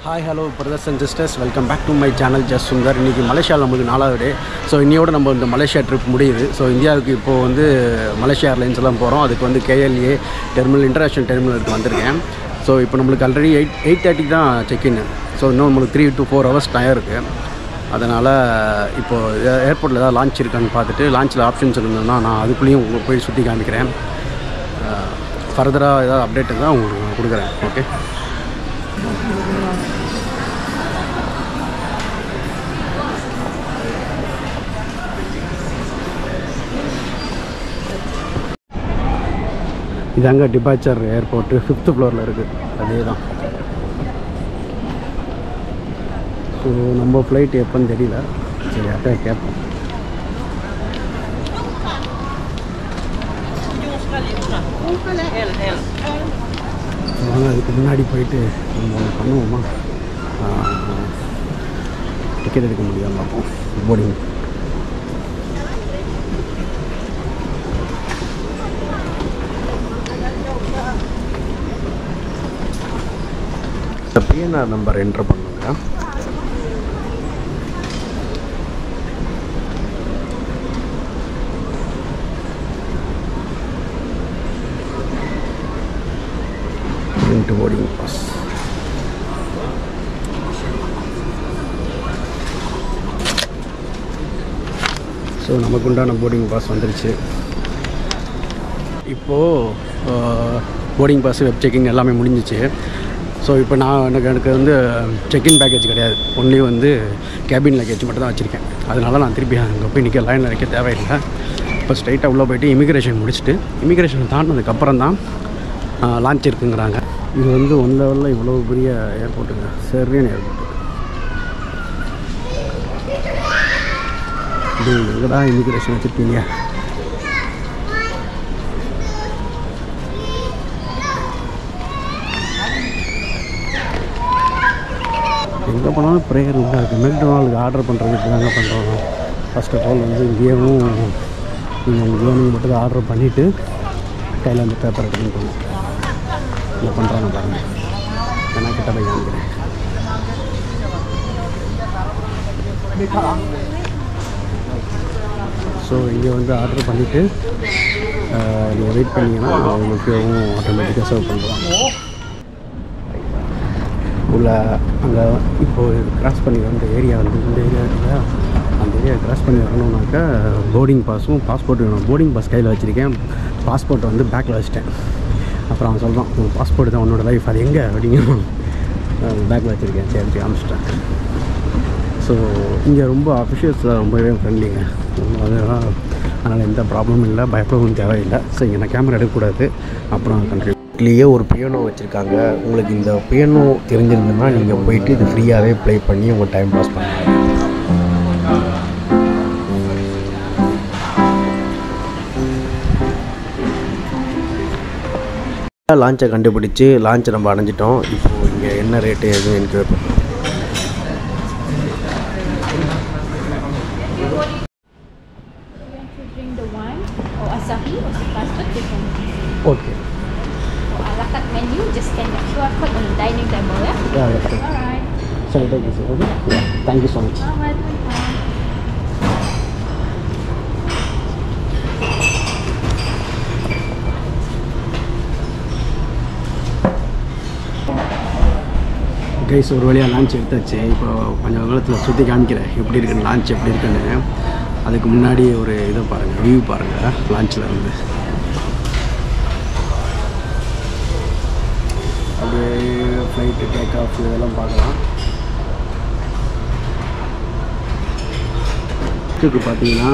Hi hello brothers and sisters welcome back to my channel just Sundar இன்றைக்கி மலேசியாவில் நமக்கு நாலாவது டே ஸோ இன்னையோட நம்ம இந்த மலேசியா ட்ரிப் முடியுது ஸோ இந்தியாவுக்கு இப்போது வந்து மலேசியா ஏர்லைன்ஸ் எல்லாம் போகிறோம் அதுக்கு வந்து கேஎல்ஏ டெர்மினல் இன்டர்நேஷ்னல் டெர்மினலுக்கு வந்திருக்கேன் ஸோ இப்போ நம்மளுக்கு ஆல்ரெடி எயிட் எயிட் தேர்ட்டிக்கு தான் செக்இன் ஸோ இன்னும் நம்மளுக்கு three to four hours time இருக்குது அதனால் இப்போது ஏர்போர்ட்டில் ஏதாவது லான்ச் இருக்கான்னு பார்த்துட்டு லான்ச்சில் ஆப்ஷன்ஸ் இருந்ததுன்னா நான் அதுக்குள்ளேயும் உங்களுக்கு போய் சுற்றி காமிக்கிறேன் ஃபர்தராக ஏதாவது அப்டேட் இருந்தால் உங்களுக்கு நான் கொடுக்குறேன் ஓகே இதாங்க டிபார்ச்சர் ஏர்போர்ட்டு ஃபிஃப்த்து ஃப்ளோரில் இருக்குது அதே தான் ஸோ நம்ம ஃப்ளைட் எப்போன்னு தெரியல சரி அப்படியே கேட்போம் வாங்க அதுக்கு முன்னாடி போயிட்டு நம்ம ஒண்ணு பண்ணுவோமா டிக்கெட் எடுக்க முடியாமல் பார்ப்போம் போர்டிங் இந்த பிஎன்ஆர் நம்பர் என்ட்ரு பண்ணுங்க into boarding pass ஸோ நமக்கு உண்டான போர்டிங் பாஸ் வந்துருச்சு இப்போது போர்டிங் பாஸ் வெப் செக்கிங் எல்லாமே முடிஞ்சிச்சு ஸோ இப்போ நான் எனக்கு எனக்கு வந்து செக்இன் பேக்கேஜ் கிடையாது ஒன்லி வந்து கேபின் லக்கேஜ் மட்டும் தான் வச்சுருக்கேன் அதனால நான் திருப்பி அங்கே போய் நிற்க லைனில் நிற்க தேவையில்லை இப்போ ஸ்ட்ரைட்டாக உள்ளே போயிட்டு இமிக்ரேஷன் முடிச்சுட்டு இமிக்ரேஷன் தாண்டினதுக்கப்புறம் தான் லான்ச் இருக்குங்கிறாங்க இது வந்து ஒன் லெவலில் இவ்வளோ பெரிய ஏர்போர்ட்டுங்க சரியான ஏர்போர்ட்டு இது எங்கடா இமிக்ரேஷன் வச்சுருக்கீங்க எங்கே போனாலும் ப்ரேயர் தான் இருக்குது மெக்டொனால்டுக்கு ஆர்டர் பண்ணுறதுக்கு தாங்க பண்ணுறோம் ஃபர்ஸ்ட் ஆஃப் ஆல் வந்து இங்கேயும் நீங்கள் உங்கள் வேணுங்க மட்டும் ஆர்டர் பண்ணிவிட்டு கையில் அந்த பேப்பர் எடுத்துன்னு போகணும் இதை பண்ணுறாங்க பாருங்கள் நான் கிட்ட போய் காமிக்கிறேன் ஸோ இங்கே வந்து ஆர்டர் பண்ணிவிட்டு நீங்கள் வெயிட் பண்ணிங்கன்னா உங்களுக்கு ஆட்டோமேட்டிக்காக சர்வ் பண்ணுறாங்க உள்ள அங்கே இப்போது கிராஸ் பண்ணி வந்த ஏரியா வந்து இந்த ஏரியா இருக்குல்ல அந்த ஏரியா கிராஸ் பண்ணி வரணுன்னாக்கா போர்டிங் பாஸும் பாஸ்போர்ட் வேணும் போர்டிங் பாஸ் கையில் வச்சுருக்கேன் பாஸ்போர்ட்டை வந்து பேக்கில் வச்சுட்டேன் அப்புறம் அவன் சொல்கிறான் உன் பாஸ்போர்ட் தான் உன்னோட லைஃப் அது எங்கே அப்படிங்கிறான் பேக்கில் வச்சுருக்கேன் சரி அப்படி காமிச்சிட்டேன் ஸோ இங்கே ரொம்ப அஃபிஷியல்ஸ் ரொம்பவே ஃப்ரெண்ட்லிங்க அதெல்லாம் அதனால் எந்த ப்ராப்ளமும் இல்லை பயப்படவும் தேவையில்லை ஸோ இங்கே நான் கேமரா எடுக்கக்கூடாது அப்புறம் கண்ட்ரி வீட்லேயே ஒரு பியானோ வச்சுருக்காங்க உங்களுக்கு இந்த பியானோ தெரிஞ்சிருந்ததுன்னா நீங்கள் போயிட்டு இது ஃப்ரீயாகவே ப்ளே பண்ணி உங்கள் டைம் பாஸ் பண்ணலாம் லான்ச்சை கண்டுபிடிச்சி லான்ச்சை நம்ம அடைஞ்சிட்டோம் இப்போது இங்கே என்ன ரேட்டு எதுவும் எனக்கு You want to drink the wine or Asahi or custard different. Okay For a la carte menu, just scan the QR code on the dining table, yeah? Alright. சரி thank you sir okay thank you so much Alright, welcome. Guys ஒரு வழியாக launch எடுத்தாச்சு இப்போ கொஞ்சம் காலத்தில் சுற்றி காமிக்கிறேன் எப்படி இருக்குன்னு லான்ச் எப்படி இருக்குன்னு அதுக்கு முன்னாடி ஒரு இதை பாருங்கள் வியூ பாருங்கள் லான்ச்சில் இருந்து அப்படியே ஃப்ளைட்டு டேக் ஆஃப் இதெல்லாம் பார்க்கலாம் இதுக்கு பார்த்தீங்கன்னா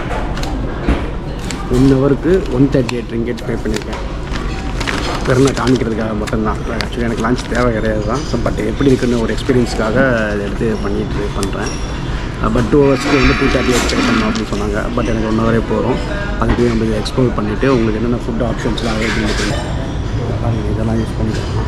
ஒன் ஹவருக்கு one thirty eight ringgit pay பண்ணியிருக்கேன் வெறும் நான் காமிக்கிறதுக்காக மட்டும்தான் ஆக்சுவலி எனக்கு லான்ச் தேவை கிடையாது தான் ஸோ பட் எப்படி இருக்குன்னு ஒரு எக்ஸ்பீரியன்ஸ்க்காக இதை எடுத்து பண்ணிட்டு பண்ணுறேன் பட் டூ ஹவர்ஸ்க்கு வந்து டூ தேர்ட்டி எக்ஸ்பெக்ட் பண்ணோம் அப்படின்னு சொன்னாங்க பட் எனக்கு ஒன் ஹவரே போகிறோம் அதுக்கு நம்ம இதை எக்ஸ்ப்ளோர் பண்ணிவிட்டு உங்களுக்கு என்னென்ன ஃபுட் ஆப்ஷன்ஸ்லாம் அவைலபிள் இருக்குது பாருங்க இதெல்லாம் யூஸ் பண்ணிக்கலாம்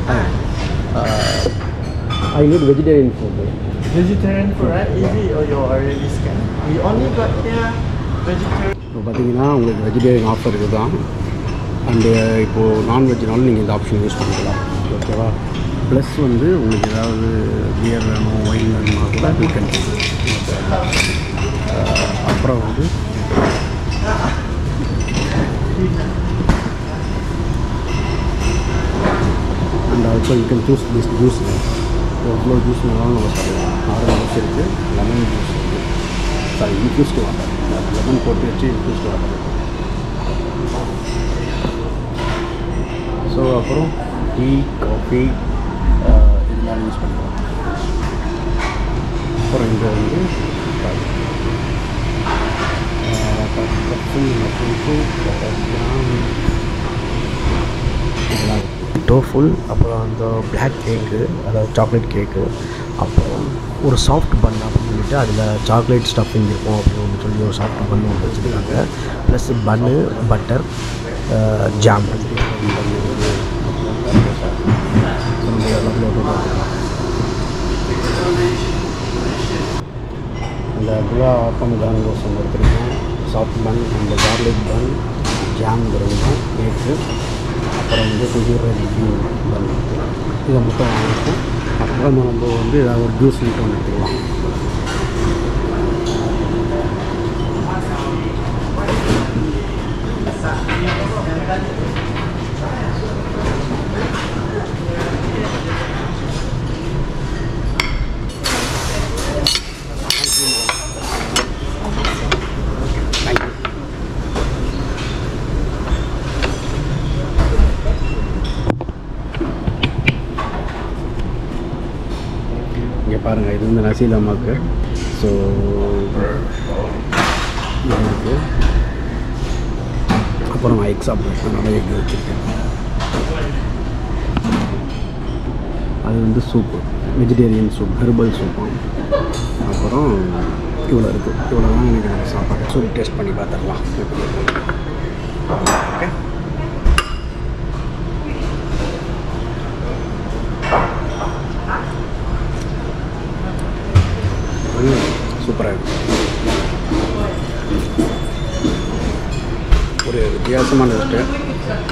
I need vegetarian food Vegetarian food, right? Easy or you already scanned? We only got here vegetarian. இப்போ பார்த்தீங்கன்னா உங்களுக்கு வெஜிடேரியன் ஆஃபர் இதுதான் அண்டு இப்போது நான்வெஜ்னாலும் நீங்கள் இந்த ஆப்ஷன் யூஸ் பண்ணிக்கலாம் ஓகேவா ப்ளஸ் வந்து உங்களுக்கு ஏதாவது பியர் வேணும் ஒயின் வேணுமா கூட யூ கேன் அப்புறம் வந்து and also you can choose this juice எவ்வளோ ஜூஸ் வேணாலும் நம்ம சாப்பிடலாம் ஆரஞ்சு ஜூஸ் இருக்குது லெமன் ஜூஸ் இருக்குது சாரி இன்ஃப்யூஸ்டு வாட்டர் லெமன் போட்டு வச்சு இன்ஃப்யூஸ்டு வாட்டர் ஸோ அப்புறம் டீ காஃபி இதெல்லாம் யூஸ் பண்ணுறோம் அப்புறம் இங்கே வந்து டோஃபுல் அப்புறம் அந்த பிளாக் கேக்கு அதாவது சாக்லேட் கேக்கு அப்புறம் ஒரு சாஃப்ட் பன் அப்படின்னு சொல்லிட்டு அதில் சாக்லேட் ஸ்டஃபிங் இருக்கும் அப்படின்னு சொல்லி ஒரு சாஃப்ட் பன் ஒன்று வச்சுருக்காங்க ப்ளஸ் பன்னு பட்டர் ஜாம் அந்த குலா ஆப்பம் காங்கோஸ் ஒன்று எடுத்துருக்கோம் சாஃப்ட் பன் அந்த கார்லிக் பன் ஜாம் இருக்கும் கேக்கு அப்புறம் வந்து குஜராத்தி பன் இதை மட்டும் வாங்கிப்போம் அப்புறம் நம்ம வந்து ஏதாவது ஒரு ஜூஸ் மட்டும் ஒன்று எடுத்துக்கலாம் தேங்க்யூ இங்கே பாருங்கள் இது வந்து நசீல் அம்மாவுக்கு ஸோ இது இருக்கு அப்புறம் நான் எக் சாப்பிடுவேன் அதனால் எக் வச்சுருக்கேன் அது வந்து soup vegetarian soup herbal soup அப்புறம் இவ்வளோ இருக்குது இவ்வளோ தான் எனக்கு நம்ம சாப்பாடு சூப் டேஸ்ட் பண்ணி பார்த்துடலாம் ஓகே சூப்பராக இருக்கு ஒரு வித்தியாசமான டேஸ்ட்டு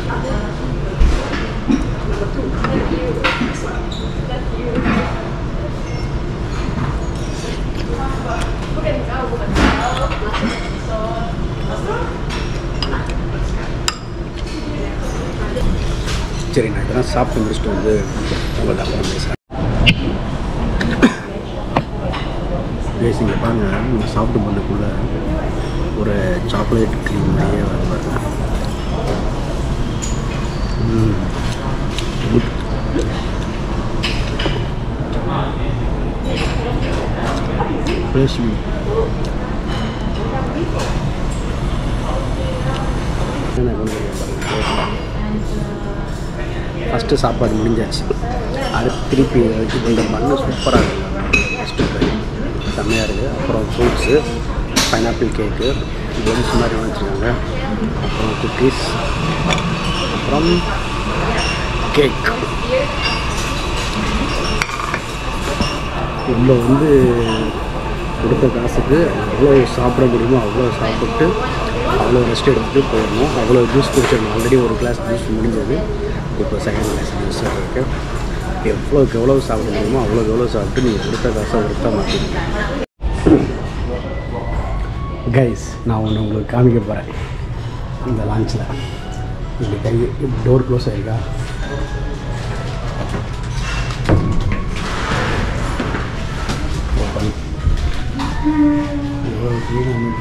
சரி நான் இதெல்லாம் சாப்பிட்டு முடிச்சுட்டு வந்து உங்கள்ட்ட அப்புறம் பேசுகிறேன் பேசிங்க பாருங்க நீங்கள் சாப்பிட்டு பண்ணக்குள்ள ஒரு சாக்லேட் க்ரீம் மாதிரியே வர பாருங்க ம் குட் ஃப்ரெஷ் ஃபஸ்ட்டு சாப்பாடு முடிஞ்சாச்சு அடுத்து திருப்பி இந்த மண்ணு சூப்பராக இருக்குது ஃபஸ்ட்டு ட்ரை செம்மையாக இருக்குது அப்புறம் ஃப்ரூட்ஸு பைனாப்பிள் கேக்கு பன்ஸ் மாதிரி வச்சுருக்காங்க அப்புறம் குக்கீஸ் அப்புறம் கேக் இவ்வளோ வந்து கொடுத்த காசுக்கு எவ்வளோ சாப்பிட முடியுமோ அவ்வளோ சாப்பிட்டு அவ்வளோ ரெஸ்ட் எடுத்துகிட்டு போயிடணும் அவ்வளோ ஜூஸ் குடிச்சிடணும் ஆல்ரெடி ஒரு கிளாஸ் ஜூஸ் முடிஞ்சது இப்போ செகண்ட் கிளாஸ் ஜூஸ் இருக்குது எவ்வளோக்கு எவ்வளோ சாப்பிட முடியுமோ அவ்வளோக்கு எவ்வளோ சாப்பிட்டு நீங்கள் கொடுத்த காசை ஒருத்தா மாற்றிடுங்க கைஸ் நான் ஒன்று உங்களுக்கு காமிக்க போகிறேன் இந்த லான்ச்சில் இப்படி கை டோர் க்ளோஸ் ஆயிருக்கா ஓப்பன் எவ்வளோ க்ளீனாக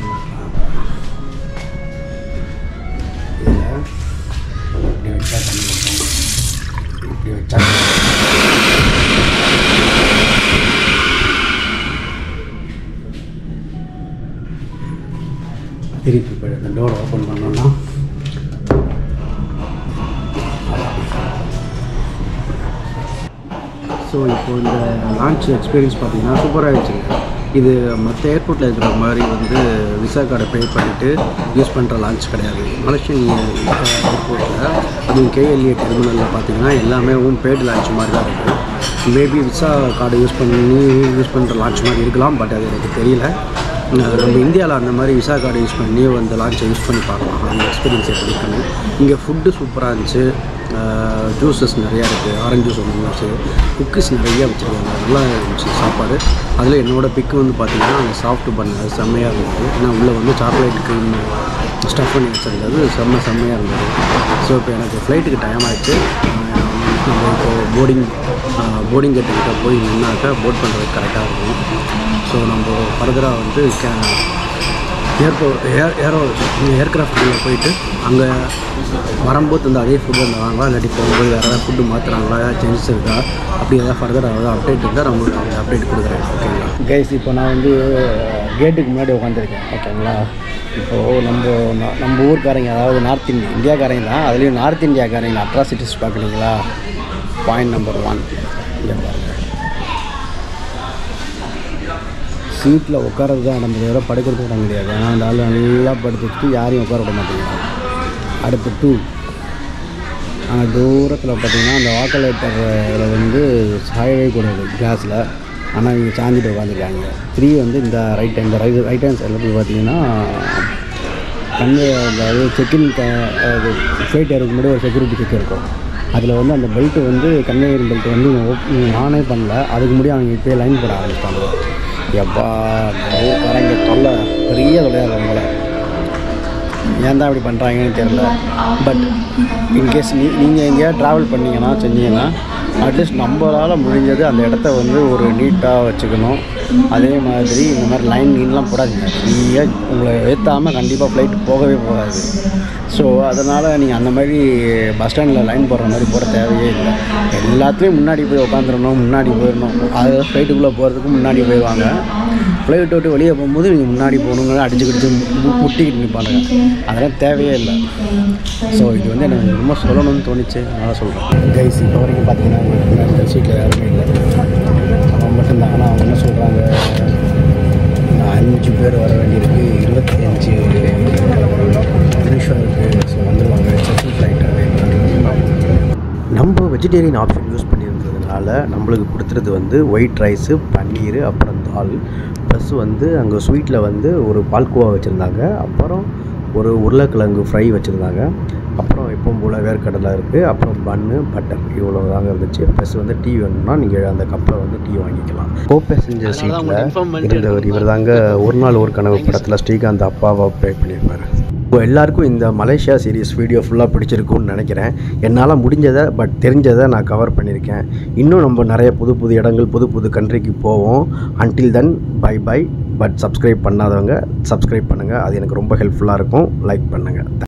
இதில் இப்படி வச்சா தண்ணி வரும் இப்படி வச்சா திருப்பி போய் அந்த டோரை ஓப்பன் பண்ணோன்னா ஸோ இப்போ இந்த லான்ச் எக்ஸ்பீரியன்ஸ் பார்த்தீங்கன்னா சூப்பராக இருந்துச்சுங்க இது மற்ற ஏர்போர்ட்டில் இருக்கிற மாதிரி வந்து விசா கார்டை பே பண்ணிவிட்டு யூஸ் பண்ணுற லான்ச் கிடையாது மலேசியன் ஏர்போர்ட்டில் அதுவும் கேஎல்ஏ டெர்மினலில் பார்த்தீங்கன்னா எல்லாமே ஓன் பேட் லான்ச் மாதிரி தான் இருக்குது மேபி விசா கார்டு யூஸ் பண்ணி யூஸ் பண்ணுற லான்ச் மாதிரி இருக்கலாம் பட் அது எனக்கு தெரியல அஹ் நம்ம இந்தியாவில் அந்த மாதிரி விசா கார்டு யூஸ் பண்ணி அந்த லான்ச்சை யூஸ் பண்ணி பார்க்கலாம் அந்த எக்ஸ்பீரியன்ஸ் எப்படி இருக்குன்னு இங்கே ஃபுட்டு சூப்பராக இருந்துச்சு அஹ் ஜூஸஸ் நிறையா இருக்குது ஆரஞ்சு ஜூஸ் ஒன்று இருந்துச்சு குக்கீஸ் நிறையா வச்சுருக்காங்க நல்லா இருந்துச்சு சாப்பாடு அதில் என்னோடய பிக்கு வந்து பார்த்திங்கன்னா அந்த சாஃப்ட் பண்ண அது செம்மையாக இருந்தது ஏன்னா உள்ளே வந்து சாக்லேட் க்ரீம் ஸ்டஃப் பண்ணி வச்சுருந்தது செம்ம செம்மையாக இருந்தது ஸோ இப்போ எனக்கு ஃப்ளைட்டுக்கு டைம் ஆயிடுச்சு நம்ம இப்போ போர்டிங் போர்டிங் கேட்டுக்கிட்ட போய் நின்னாக்கா போட் பண்ணுறதுக்கு கரெக்டாக இருக்கும் ஸோ நம்ம ஃபர்தராக வந்து கே ஏர்போர்ட் ஏர் ஏரோ ஏர்க்ராஃப்டில் போயிட்டு அங்கே வரும்போது வந்து அதே ஃபுட்டு இருந்தாங்களா இல்லாட்டி போகும்போது வேறு ஏதாவது ஃபுட்டு மாற்றுறாங்களா ஏதாவது சேஞ்சஸ் இருக்கா அப்படி ஏதாவது ஃபர்தர் ஏதாவது அப்டேட் இருந்தால் நான் உங்களுக்கு அந்த அப்டேட் கொடுக்குறேன் ஓகேங்களா கைஸ் இப்போ நான் வந்து கேட்டுக்கு முன்னாடி உட்காந்துருக்கேன் ஓகேங்களா இப்போது நம்ம ந- நம்ம ஊர்க்காரங்க அதாவது நார்த் இந்தியா இந்தியாக்காரங்க தான் அதுலேயும் நார்த் இந்தியாக்காரங்க அட்ராசிட்டிஸ் பார்க்குறீங்களா பாயிண்ட் நம்பர் ஒன் இங்கே பாருங்கள் சீட்டில் உட்காரது தான் நம்ம தவிர படுக்கிறது இடம் கிடையாது ஏன்னா அந்த ஆள் நல்லா படுத்து வச்சுட்டு யாரையும் உட்கார விட மாட்டேங்கிறாங்க அடுத்து டூ அங்கே தூரத்தில் பார்த்தீங்கன்னா அந்த வாக்கலேட்டரில் வந்து சாயவே கூடாது கிளாஸில் ஆனால் இங்கே சாஞ்சிட்டு உட்காந்துருக்காங்க த்ரீ வந்து இந்த ரைட் இந்த ரைட் ரைட் ஹேண்ட் சைடில் போய் பார்த்தீங்கன்னா கண்ணு அதாவது செக்கின் க அது ஃப்ளைட் ஏறதுக்கு முன்னாடி ஒரு செக்யூரிட்டி செக் இருக்கும் அதில் வந்து அந்த பெல்ட்டு வந்து கன்வேயர் பெல்ட் வந்து ஆனே பண்ணல அதுக்கு முன்னாடி அவங்க இப்போ லைன் போட ஆரம்பிச்சிட்டாங்க எப்பா ஊர்க்காரங்க தொல்லை பெரிய தொல்லையாக அவங்கள ஏன் தான் அப்படி பண்ணுறாங்கன்னு தெரில பட் இன்கேஸ் நீ நீங்கள் எங்கேயாவது ட்ராவல் பண்ணீங்கன்னா செஞ்சீங்கன்னா அட்லீஸ்ட் நம்மளால் முடிஞ்சது அந்த இடத்த வந்து ஒரு நீட்டாக வச்சுக்கணும் அதே மாதிரி இந்த மாதிரி லைன் நீன்லாம் போடாதீங்க ஃப்ரீயாக உங்களை ஏற்றாமல் கண்டிப்பாக ஃப்ளைட் போகவே போகாது ஸோ அதனால் நீங்கள் அந்த மாதிரி பஸ் ஸ்டாண்டில் லைன் போடுற மாதிரி போட தேவையே இல்லை எல்லாத்துலேயும் முன்னாடி போய் உட்காந்துடணும் முன்னாடி போயிடணும் அது ஃப்ளைட்டுக்குள்ளே போகிறதுக்கு முன்னாடி போயிடுவாங்க ஃப்ளைட் விட்டு வெளியே போகும்போது நீங்கள் முன்னாடி போகணுங்க அடிச்சு கிடிச்சு மு- முட்டிக்கிட்டு நிற்பானுங்க அதெல்லாம் தேவையே இல்லை ஸோ இது வந்து எனக்கு ரொம்ப சொல்லணும்னு தோணுச்சு அதனால் சொல்கிறேன் கைஸ் இப்போ வரைக்கும் பார்த்தீங்கன்னா இந்த சீட்டில் யாருமே இல்லை அவன் மட்டும்தான் ஆனால் அவங்க என்ன சொல்கிறாங்க அஞ்சு பேர் வர வேண்டியிருக்கு இருபத்தி அஞ்சு நிமிஷம் இருக்குது ஸோ வந்துடுவாங்க செக்கிங் ஃப்ளைட் நம்ம வெஜிடேரியன் ஆப்ஷன் யூஸ் பண்ணியிருந்ததுனால நம்மளுக்கு கொடுத்துறது வந்து ஒயிட் ரைஸு பன்னீர் அப்புறம் தால் ப்ளஸ் வந்து அங்கே ஸ்வீட்டில் வந்து ஒரு பால்கோவா வச்சுருந்தாங்க அப்புறம் ஒரு உருளைக்கிழங்கு ஃப்ரை வச்சுருந்தாங்க அப்புறம் எப்பவும் போல் வேர்க்கடலை இருக்குது அப்புறம் பன்னு பட்டர் இவ்வளோ தாங்க இருந்துச்சு ப்ளஸ் வந்து டீ வேணும்னா நீங்கள் அந்த கப்பில் வந்து டீ வாங்கிக்கலாம் கோ பேசஞ்சர் சீட்டில் இருந்தவர் இவர் தாங்க ஒரு நாள் ஒரு கனவு படத்தில் ஸ்ரீகாந்த் அப்பாவை ப்ளே பண்ணியிருப்பார் இப்போ எல்லாருக்கும் இந்த மலேசியா சீரிஸ் வீடியோ ஃபுல்லாக பிடிச்சிருக்கும்னு நினைக்கிறேன் என்னால் முடிஞ்சதை பட் தெரிஞ்சதை நான் கவர் பண்ணியிருக்கேன் இன்னும் நம்ம நிறைய புது புது இடங்கள் புது புது கண்ட்ரிக்கு போவோம் until then bye bye but subscribe பண்ணாதவங்க சப்ஸ்கிரைப் பண்ணுங்கள் அது எனக்கு ரொம்ப ஹெல்ப்ஃபுல்லாக இருக்கும் லைக் பண்ணுங்கள்